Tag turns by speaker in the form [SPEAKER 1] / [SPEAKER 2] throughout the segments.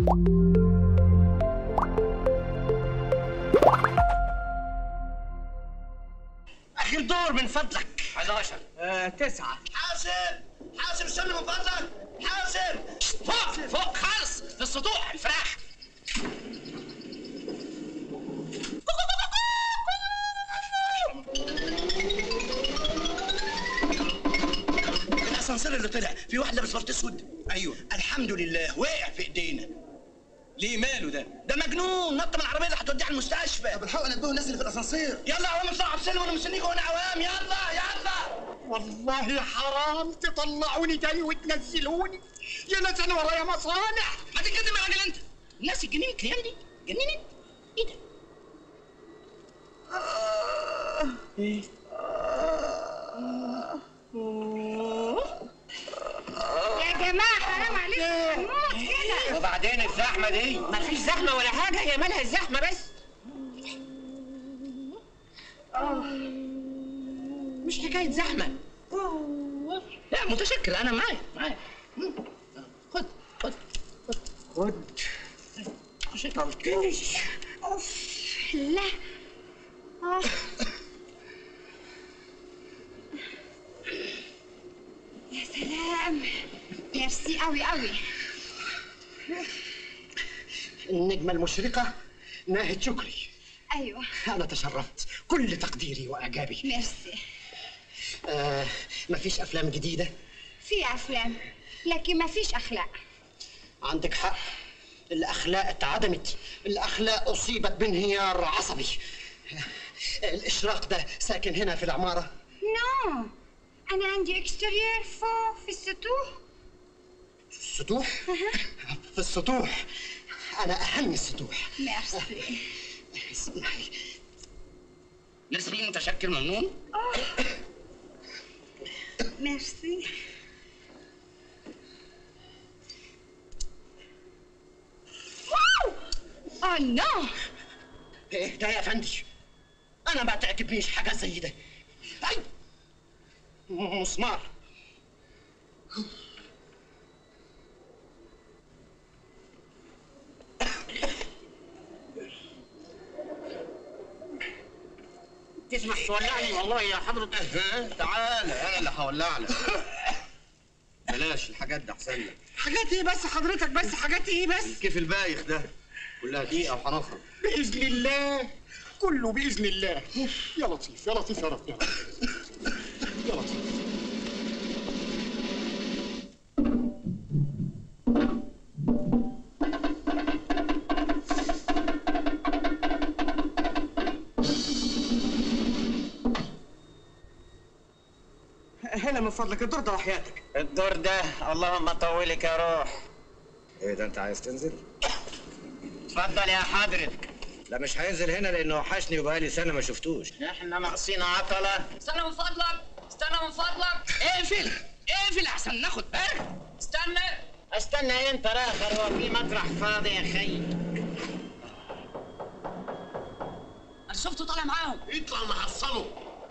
[SPEAKER 1] اخر دور من فضلك
[SPEAKER 2] 11
[SPEAKER 1] آه تسعة
[SPEAKER 2] حاسب حاسب استنى من فضلك حاسب
[SPEAKER 1] فوق فوق خالص في السطوح الفراخ
[SPEAKER 2] الاسانسير اللي طلع في واحد لابس بلط اسود
[SPEAKER 3] ايوه
[SPEAKER 2] الحمد لله وقع في ايدينا
[SPEAKER 3] ليه ماله ده
[SPEAKER 2] ده مجنون نط من العربيه اللي هتوديه على المستشفى
[SPEAKER 3] طب الحق نبهوا الناس اللي في الاسانسير
[SPEAKER 2] يلا عوام اطلعوا بسلم وانا مستنيكم وانا عوام يلا يلا
[SPEAKER 1] والله حرام تطلعوني تاني وتنزلوني يا ناس انا ورايا مصانع
[SPEAKER 2] ما تتكلم يا راجل انت الناس اتجننت الايام دي جننت ايه ده
[SPEAKER 4] يا جماعة حرام عليكم هنموت كده
[SPEAKER 1] وبعدين الزحمة دي ما فيش زحمة ولا حاجة هي مالها الزحمة بس مش حكاية زحمة
[SPEAKER 2] لا متشكر انا معايا معايا خد خد
[SPEAKER 1] خد
[SPEAKER 2] خد
[SPEAKER 1] طلقنيش
[SPEAKER 4] اوف لا آه. يا سلام ميرسي قوي قوي
[SPEAKER 1] النجمة المشرقة ناهد شكري
[SPEAKER 4] ايوه
[SPEAKER 1] أنا تشرفت كل تقديري وإعجابي
[SPEAKER 4] ميرسي
[SPEAKER 1] آه مفيش أفلام جديدة
[SPEAKER 4] في افلام لكن ما فيش اخلاق
[SPEAKER 1] عندك حق الأخلاق اتعدمت الأخلاق أصيبت بانهيار عصبي الإشراق ده ساكن هنا في العمارة
[SPEAKER 4] نو انا عندي اكستريور فوق في السطوح
[SPEAKER 1] في السطوح في السطوح أنا أهم السطوح
[SPEAKER 4] ميرسي
[SPEAKER 1] اسمعي
[SPEAKER 2] ميرسي متشكر ممنون
[SPEAKER 4] ميرسي واو اوه نو
[SPEAKER 1] إيه ده يا فندي أنا ما تعجبنيش حاجة زي ده أي م- مسمار تسمح تولعني والله يا حضرة
[SPEAKER 3] تعال انا اللي هولع لك بلاش الحاجات دي احسن لك
[SPEAKER 1] حاجات ايه بس حضرتك بس حاجات ايه بس
[SPEAKER 3] كيف البايخ ده كلها دقيقه وهنخرج
[SPEAKER 1] بإذن الله كله بإذن الله يا لطيف يا لطيف يا رب يا لطيف يا لطيف هنا من فضلك الدور ده وحياتك
[SPEAKER 5] الدور ده اللهم طولك يا روح
[SPEAKER 3] ايه ده انت عايز تنزل؟
[SPEAKER 5] اتفضل يا حضرتك
[SPEAKER 3] لا مش هينزل هنا لانه وحشني وبقالي سنه ما شفتوش
[SPEAKER 5] احنا ناقصين عطلة
[SPEAKER 2] استنى من فضلك استنى من فضلك اقفل اقفل احسن ناخد بالك استنى
[SPEAKER 5] استنى انت راخر هو في مطرح فاضي يا خي
[SPEAKER 2] انا شفته طالع معاهم
[SPEAKER 3] اطلع نحصله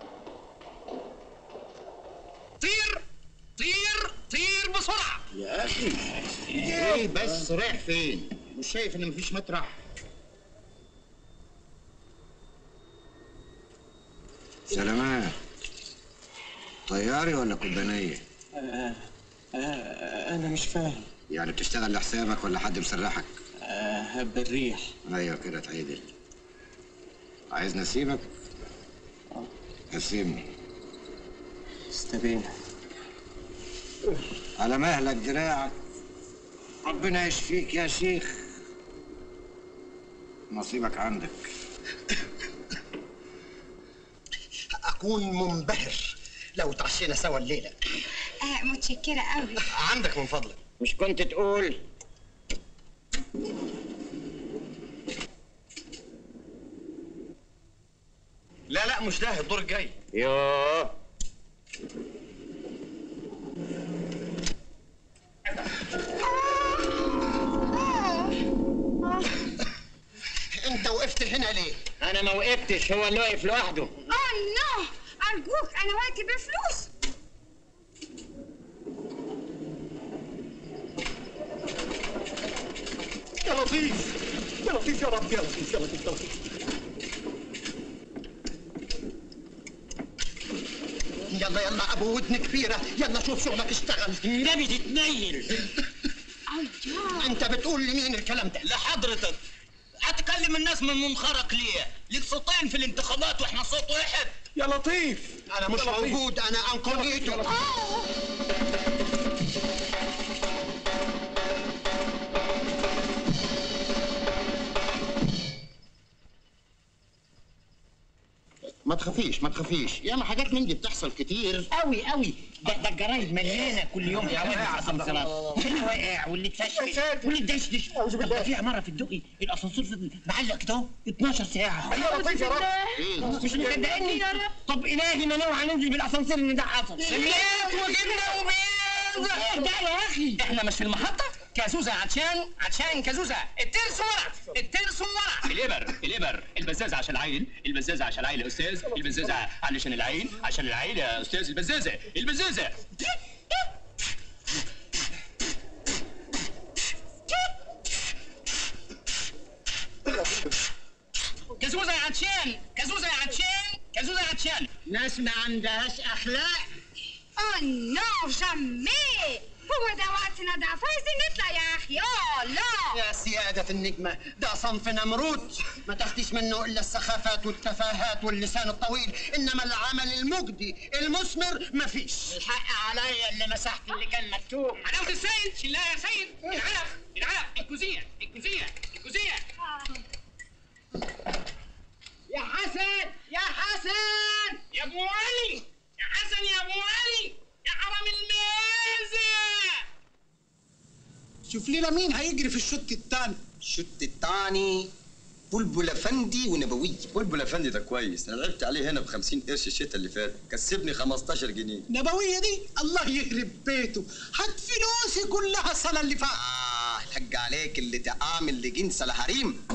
[SPEAKER 2] طير طير طير بسرعه
[SPEAKER 3] يا اخي ايه بس رايح فين؟ مش شايف ان مفيش مطرح؟ سلامات طياري ولا كوبانية؟
[SPEAKER 1] أنا مش فاهم
[SPEAKER 3] يعني بتشتغل لحسابك ولا حد مسرحك؟
[SPEAKER 1] آه بالريح
[SPEAKER 3] ايوه كده اتعدل عايزني اسيبك؟ هسيبني
[SPEAKER 1] استبينا
[SPEAKER 3] على مهلك دراعك ربنا يشفيك يا شيخ نصيبك عندك
[SPEAKER 1] أكون منبهر لو تعشينا سوا الليلة
[SPEAKER 4] آه متشكرة قوي
[SPEAKER 1] عندك من فضلك
[SPEAKER 5] مش كنت تقول
[SPEAKER 3] لا لا مش ده الدور الجاي
[SPEAKER 5] يوه
[SPEAKER 1] أنت وقفت هنا ليه؟
[SPEAKER 5] انا ما وقفتش هو اللي وقف لوحده
[SPEAKER 4] اوه نو ارجوك انا وقتي بفلوس
[SPEAKER 1] يا لطيف يا لطيف يا رب يا لطيف يا لطيف يا لطيف يلا يلا ابو ودن كبيره يلا شوف شغلك اشتغل
[SPEAKER 5] النبي تتنيل
[SPEAKER 1] انت بتقول لمين الكلام ده
[SPEAKER 5] لحضرتك هتكلم الناس من منخرق ليه ليك صوتين في الانتخابات واحنا صوت واحد
[SPEAKER 1] يا لطيف انا مش موجود انا انكونيتو ما تخافيش ما تخافيش ياما حاجات من دي بتحصل كتير
[SPEAKER 5] قوي قوي ده ده الجرايد مليانه كل يوم بحوادث اسانسيرات اللي واقع واللي اتفشفش واللي اتدشدش ده في عماره في الدقي الاسانسير فضل معلق كده اهو 12 ساعه
[SPEAKER 1] يا لطيف يا رب
[SPEAKER 5] مش مصدقني طب الهي ما نوعى ننزل بالاسانسير ان ده حصل
[SPEAKER 2] سميات وجبنه وبيض
[SPEAKER 5] ده يا اخي
[SPEAKER 2] احنا مش في المحطة كازوزة عطشان عطشان كازوزة الترس ورا الترس ورا
[SPEAKER 6] الابر الابر البزازه عشان العين البزازه عشان العين يا استاذ البزازه علشان العين عشان العين يا استاذ البزازه البزازه
[SPEAKER 2] كازوزة يا عطشان كازوزة يا عطشان كازوزة يا عطشان
[SPEAKER 5] ناس ما عندهاش اخلاق
[SPEAKER 4] اوه نو جامي هو ده وقتنا ده فايزين نطلع يا اخي اوه لا
[SPEAKER 1] يا سيادة النجمة ده صنف نمرود ما تاخديش منه إلا السخافات والتفاهات واللسان الطويل إنما العمل المجدي المثمر مفيش
[SPEAKER 5] الحق عليا اللي مسحت اللي كان مكتوب
[SPEAKER 2] حلاوة السيد شلها يا سيد العلف العلف الكوزية الكوزية الكوزية
[SPEAKER 5] يا حسن يا حسن
[SPEAKER 2] يا ابو علي يا حسن يا ابو علي يا حرم المازة
[SPEAKER 7] شوف لنا مين هيجري في الشوط الثاني
[SPEAKER 3] الشوط التاني بلبل افندي ونبوي
[SPEAKER 8] بلبل افندي ده كويس انا لعبت عليه هنا ب 50 قرش الشتاء اللي فات كسبني 15 جنيه
[SPEAKER 7] نبوية دي الله يخرب بيته هات فلوسي كلها السنة اللي فاتت
[SPEAKER 3] اه الحق عليك اللي تعامل لجنس الحريم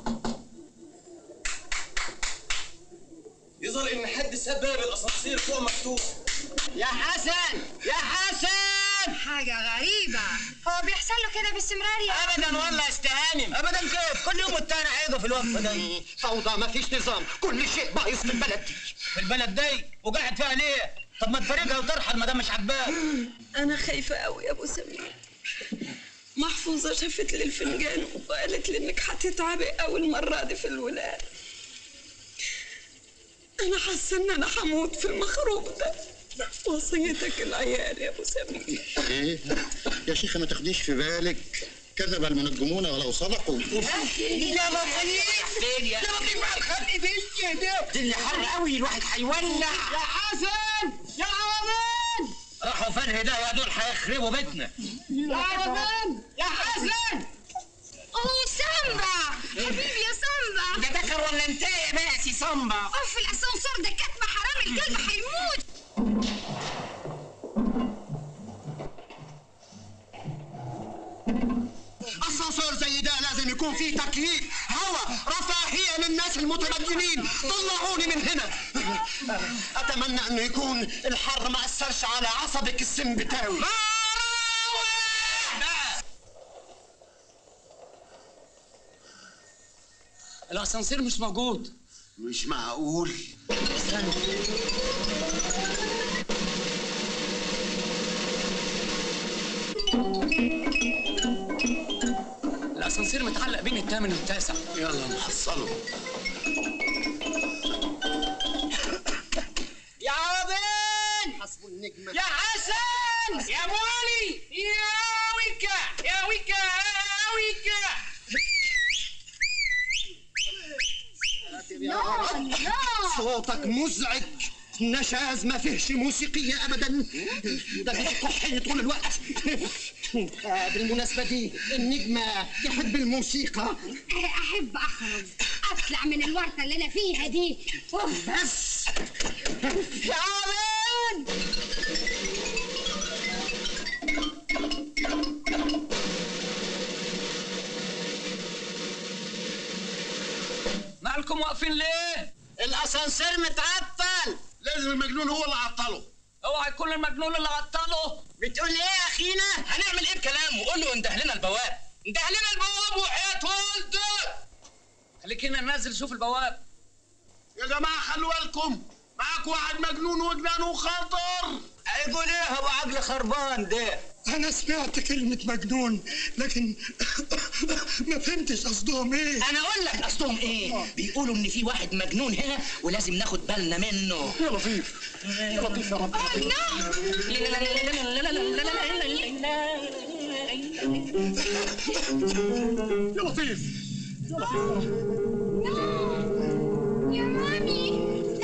[SPEAKER 8] يظهر ان حد ساب باب الاسانسير فوق مفتوح
[SPEAKER 5] يا حسن يا حسن
[SPEAKER 4] حاجة غريبة هو بيحصل له كده باستمرار يا
[SPEAKER 5] ابدا والله استهانم ابدا كيف كل يوم والتاني هيجوا في الوقفه ده
[SPEAKER 1] فوضى مفيش نظام كل شيء بايظ في البلد دي
[SPEAKER 5] في البلد دي وقاعد فيها ليه طب ما تفرقها وترحل ما دام مش عاجباك
[SPEAKER 9] أنا خايفة أوي يا أبو سمير محفوظة شافت لي الفنجان وقالت لي إنك هتتعبي أول مرة دي في الولاد أنا حاسة إن أنا هموت في المخروب ده وصيتك العيال يا أبو سمير
[SPEAKER 1] إيه يا شيخة ما تاخديش في بالك كذب المنجمون ولو صدقوا
[SPEAKER 5] يا لطيف فين يا لطيف ما تخلي بيا كده الدنيا حر قوي الواحد هيولع يا حسن يا عربان راحوا فين هدايا دول هيخربوا بيتنا يا عربان يا حسن
[SPEAKER 4] اوه سامبا حبيبي يا سامبا
[SPEAKER 5] ده ذكر ولا انت يا باسي صنبا
[SPEAKER 4] اوف الاسانسير ده كتمة حرام الكلب هيموت
[SPEAKER 1] اسانسير زي ده لازم يكون فيه تكييف هوا رفاهية للناس المتمدنين طلعوني من هنا اتمنى انه يكون الحر ما اثرش على عصبك السمبتاوي
[SPEAKER 2] الاسانسير مش موجود
[SPEAKER 1] مش معقول استنى
[SPEAKER 2] الاسانسير متعلق بين الثامن والتاسع
[SPEAKER 1] يلا نحصله
[SPEAKER 5] يا عربان
[SPEAKER 1] حسب النجمة
[SPEAKER 5] يا حسن
[SPEAKER 2] يا ابو علي يا ويكا يا ويكا يا ويكا
[SPEAKER 1] صوتك مزعج نشاز ما فيهش موسيقية أبدا ده فيه كحية طول الوقت آه، بالمناسبة دي النجمة يحب الموسيقى
[SPEAKER 4] احب اخرج اطلع من الورطة اللي انا فيها دي اوف
[SPEAKER 1] بس
[SPEAKER 5] يا عربان
[SPEAKER 2] مالكم واقفين ليه؟
[SPEAKER 5] الاسانسير متعطل
[SPEAKER 1] لازم المجنون هو اللي عطله
[SPEAKER 2] اوعى يكون المجنون اللي عطله
[SPEAKER 5] بتقول ايه يا اخينا
[SPEAKER 2] هنعمل ايه بكلامه قول له انده لنا البواب انده لنا البواب وحياة والدك خليك هنا نازل شوف البواب
[SPEAKER 5] يا جماعه خلوا بالكم معاك واحد مجنون وجنانه خطر
[SPEAKER 10] هيقول ايه ابو عقل خربان ده
[SPEAKER 7] انا سمعت كلمة مجنون لكن ما فهمتش قصدهم ايه
[SPEAKER 2] انا اقول لك قصدهم ايه بيقولوا ان في واحد مجنون هنا ولازم ناخد بالنا منه
[SPEAKER 7] يا لطيف يا لطيف يا رب يا لطيف يا لطيف
[SPEAKER 4] يا مامي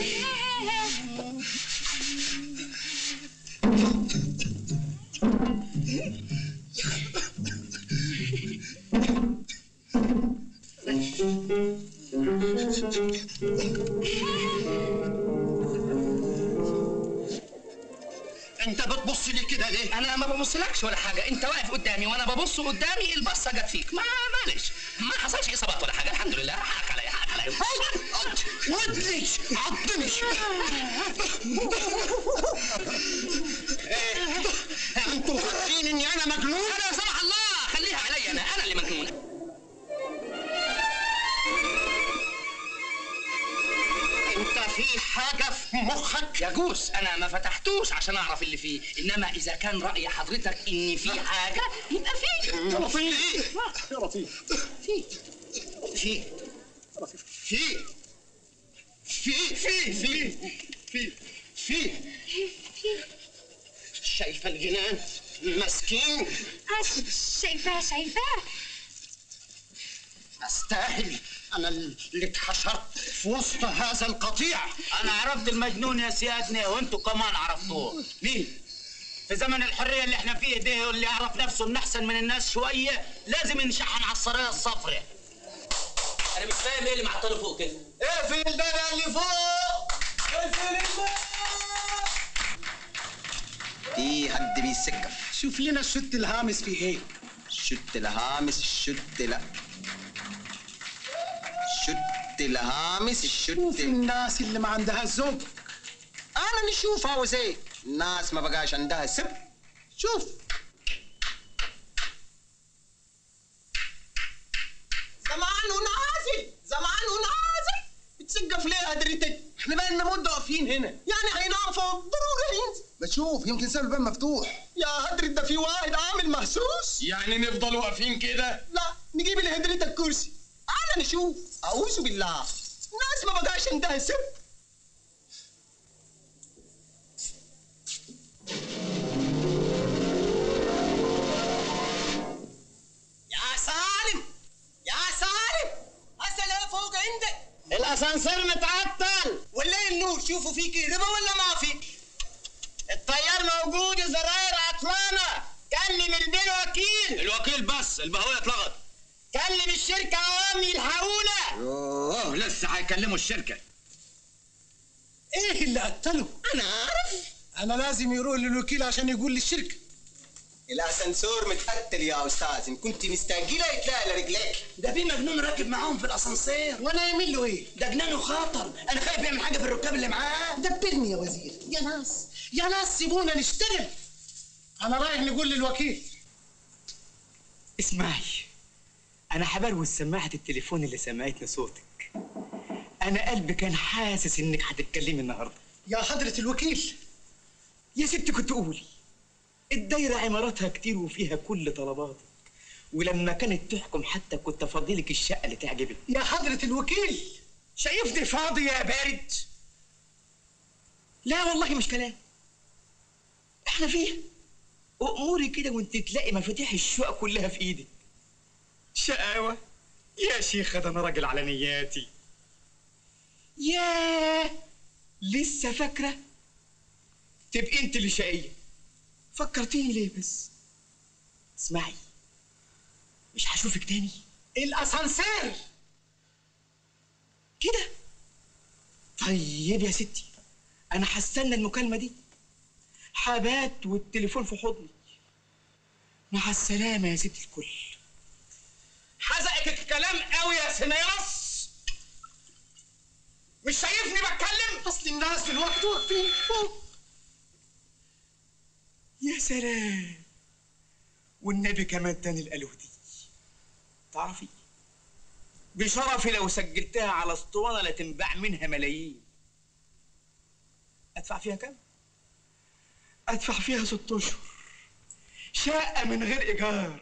[SPEAKER 1] انت بتبص لي كده ليه؟
[SPEAKER 2] انا ما ببصلكش ولا حاجه انت واقف قدامي وانا ببص قدامي البصه جت فيك ما معلش ما حصلش اصابات ولا حاجه الحمد لله حقك عليا حقك عليا
[SPEAKER 1] ودني عضني إيه، انتوا فاكرين اني انا مجنون؟
[SPEAKER 2] انا سمح الله خليها عليا انا انا اللي مجنون
[SPEAKER 1] انت في حاجة في مخك؟
[SPEAKER 2] يجوز انا ما فتحتوش عشان اعرف اللي فيه انما اذا كان راي حضرتك ان في حاجه يبقى في
[SPEAKER 7] يا لطيف يا لطيف
[SPEAKER 1] في في في في في في في في شايفة الجنان مسكين
[SPEAKER 4] آه، شايفاه شايفاه
[SPEAKER 1] استاهل انا اللي اتحشرت في وسط هذا القطيع
[SPEAKER 10] انا عرفت المجنون يا سيادنا وانتوا كمان عرفتوه مين في زمن الحريه اللي احنا فيه ده اللي يعرف نفسه انه احسن من الناس شويه لازم ينشحن على السرايا الصفراء
[SPEAKER 2] انا مش فاهم ايه اللي معطله فوق كده
[SPEAKER 10] اقفل الباب اللي فوق
[SPEAKER 8] في حد بيسكر
[SPEAKER 7] شوف لنا الشت الهامس في ايه
[SPEAKER 8] شت الهامس الشت لا شت الهامس الشت
[SPEAKER 7] شوف الناس اللي ما عندها زوج
[SPEAKER 8] انا نشوف عاوز ايه الناس ما بقاش عندها سب شوف
[SPEAKER 1] زمان ونازل زمان ونازل بتسقف ليه هدرتك؟ احنا بقالنا مدة واقفين هنا يعني هينام فوق ضروري هينزل
[SPEAKER 8] بشوف يمكن سبب الباب مفتوح
[SPEAKER 1] يا هدرت ده في واحد عامل مهسوس
[SPEAKER 5] يعني نفضل واقفين كده
[SPEAKER 1] لا نجيب لهدرتك كرسي انا نشوف اعوذ بالله الناس ما بقاش عندها سب يا سالم يا سالم اسئله فوق عندك الاسانسير متعطل والليل النور شوفوا في كهرباء ولا ما في الطيار موجود الزراير عطلانه كلم البين وكيل
[SPEAKER 10] الوكيل بس البهوية اتلغت
[SPEAKER 1] كلم الشركه عوامي يلحقونا
[SPEAKER 10] اوه لسه هيكلموا الشركه
[SPEAKER 7] ايه اللي قتله
[SPEAKER 1] انا عارف
[SPEAKER 7] انا لازم يروح للوكيل عشان يقول للشركة
[SPEAKER 1] الاسانسور متقتل يا استاذ ان كنت مستعجله يتلاقي لرجليك
[SPEAKER 2] ده في مجنون راكب معاهم في الاسانسير
[SPEAKER 7] وانا يعمل له ايه
[SPEAKER 2] ده جنانه خطر انا خايف يعمل حاجه في الركاب اللي معاه
[SPEAKER 7] دبرني يا وزير يا ناس يا ناس سيبونا نشتغل انا رايح نقول للوكيل
[SPEAKER 11] اسمعي انا حبروز سماعة التليفون اللي سمعتني صوتك انا قلبي كان حاسس انك هتتكلمي النهارده
[SPEAKER 7] يا حضرة الوكيل
[SPEAKER 11] يا ست كنت قولي الدايرة عماراتها كتير وفيها كل طلباتك ولما كانت تحكم حتى كنت افضلك الشقة اللي تعجبك
[SPEAKER 7] يا حضرة الوكيل
[SPEAKER 11] شايفني فاضي يا بارد لا والله مش كلام احنا فيها اموري كده وانت تلاقي مفاتيح الشقق كلها في ايدك شقاوة يا شيخة ده انا راجل على نياتي ياه لسه فاكرة تبقي انت اللي شقية فكرتيني ليه بس اسمعي مش هشوفك تاني
[SPEAKER 7] الاسانسير
[SPEAKER 11] كده طيب يا ستي انا هستنى المكالمة دي حبات والتليفون في حضني مع السلامة يا ست الكل
[SPEAKER 2] حزقك الكلام قوي يا سنيرس مش شايفني بتكلم
[SPEAKER 7] اصل الناس دلوقتي واقفين
[SPEAKER 11] يا سلام والنبي كمان تاني الألوه دي تعرفي بشرفي لو سجلتها على اسطوانه لتنباع منها ملايين ادفع فيها كم ادفع فيها ست اشهر شقه من غير ايجار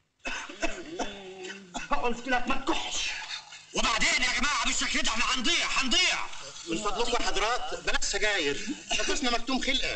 [SPEAKER 1] قلت لك ما تكحش
[SPEAKER 5] وبعدين يا جماعه بالشكل ده احنا هنضيع هنضيع
[SPEAKER 1] من فضلكم يا حضرات بلاش سجاير نفسنا مكتوم خلقه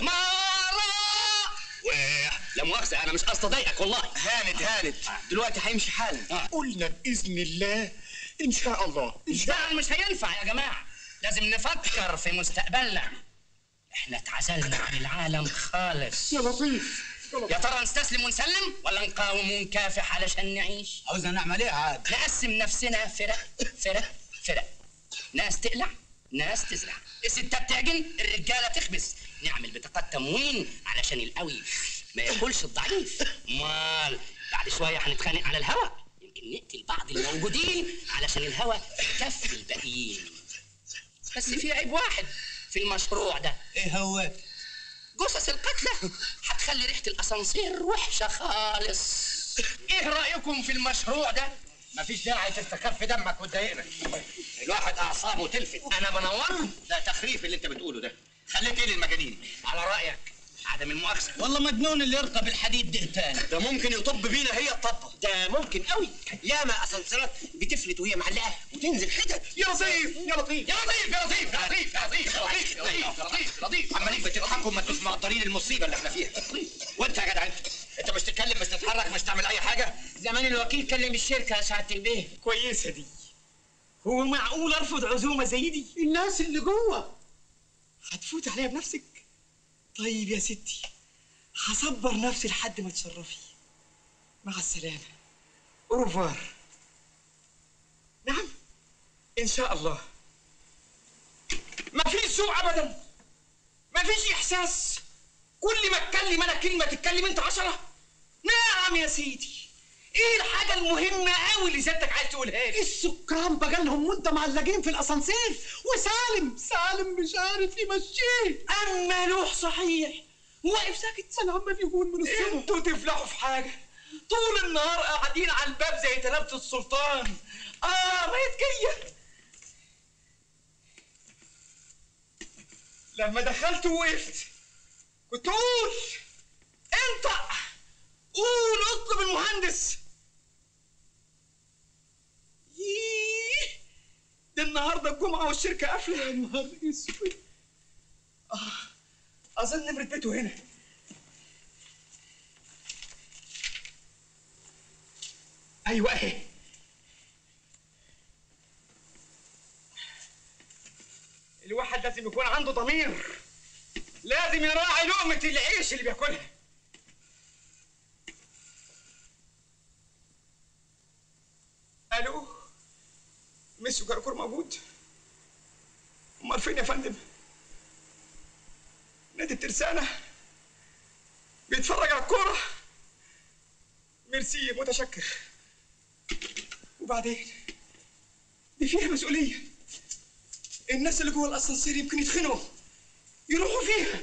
[SPEAKER 2] لا مؤاخذة أنا مش قصدي أضايقك والله
[SPEAKER 11] هانت هانت دلوقتي هيمشي حالا
[SPEAKER 1] قلنا باذن الله ان شاء الله
[SPEAKER 2] اشتغل مش هينفع يا جماعة لازم نفكر في مستقبلنا احنا اتعزلنا عن العالم خالص
[SPEAKER 1] يا لطيف
[SPEAKER 2] يا ترى نستسلم ونسلم ولا نقاوم ونكافح علشان نعيش
[SPEAKER 10] عاوزنا نعمل ايه عاد
[SPEAKER 2] نقسم نفسنا فرق فرق فرق ناس تقلع ناس تزرع الستات تعجن الرجاله تخبز نعمل بطاقات تموين علشان القوي ما ياكلش الضعيف مال بعد شويه هنتخانق على الهوا يمكن نقتل بعض الموجودين علشان الهوا يكفي الباقيين بس في عيب واحد في المشروع ده
[SPEAKER 10] ايه هو
[SPEAKER 2] جثث القتلى هتخلي ريحه الاسانسير وحشه خالص ايه رايكم في المشروع ده
[SPEAKER 5] مفيش داعي تستخف دمك وتضايقنا الواحد اعصابه تلفت
[SPEAKER 2] انا بنوركم
[SPEAKER 5] ده تخريف اللي انت بتقوله ده خليك ايه للمجانين
[SPEAKER 2] على رايك عدم المؤاخذه
[SPEAKER 10] والله مجنون اللي يركب الحديد ده تاني
[SPEAKER 5] ده ممكن يطب بينا هي الطبه
[SPEAKER 1] ده ممكن قوي ياما اسانسيرات بتفلت وهي معلقه وتنزل حتت
[SPEAKER 5] يا لطيف يا لطيف
[SPEAKER 2] يا لطيف يا لطيف يا لطيف يا لطيف يا لطيف يا لطيف يا لطيف يا لطيف
[SPEAKER 5] عمالين بتضحكوا ما انتوش مقدرين المصيبه اللي احنا فيها وانت يا جدع انت انت مش تتكلم مش تتحرك مش تعمل اي حاجه
[SPEAKER 10] زمان الوكيل كلم الشركه يا سعاده البيه
[SPEAKER 11] كويسه دي هو معقول ارفض عزومه زي دي
[SPEAKER 1] الناس اللي جوه
[SPEAKER 11] هتفوت عليها بنفسك طيب يا ستي هصبر نفسي لحد ما تشرفي مع السلامه اوروفوار نعم ان شاء الله ما فيش ذوق ابدا ما فيش احساس كل ما اتكلم انا كلمه تتكلم انت عشرة نعم يا سيدي ايه الحاجه المهمه قوي اللي سيادتك عايز تقولها لي
[SPEAKER 1] السكان بقى لهم مده معلقين في الاسانسير وسالم سالم مش عارف يمشيه
[SPEAKER 11] اما لوح صحيح واقف ساكت
[SPEAKER 1] سلام ما يقول من الصبح
[SPEAKER 11] انتوا تفلحوا في حاجه طول النهار قاعدين على الباب زي تلامذة السلطان اه رايت جايه لما دخلت ووقفت كنت قول انت قول اطلب المهندس ييه ده النهارده الجمعه والشركه قافله يا نهار اسود اه اظن نمرة بيته هنا ايوه اهي الواحد لازم يكون عنده ضمير لازم يراعي لقمة العيش اللي بياكلها الو ميسيو كركور موجود امال فين يا فندم نادي الترسانة بيتفرج على الكورة ميرسي متشكر وبعدين دي فيها مسؤولية الناس اللي جوه الاسانسير يمكن يتخنقوا يروحوا فيها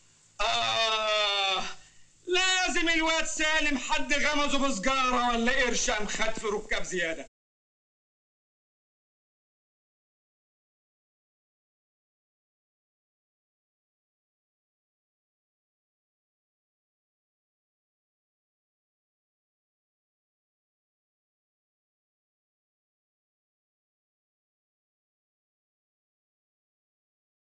[SPEAKER 11] آه لازم الواد سالم حد غمزه بسجارة ولا قرش قام خد في ركاب زيادة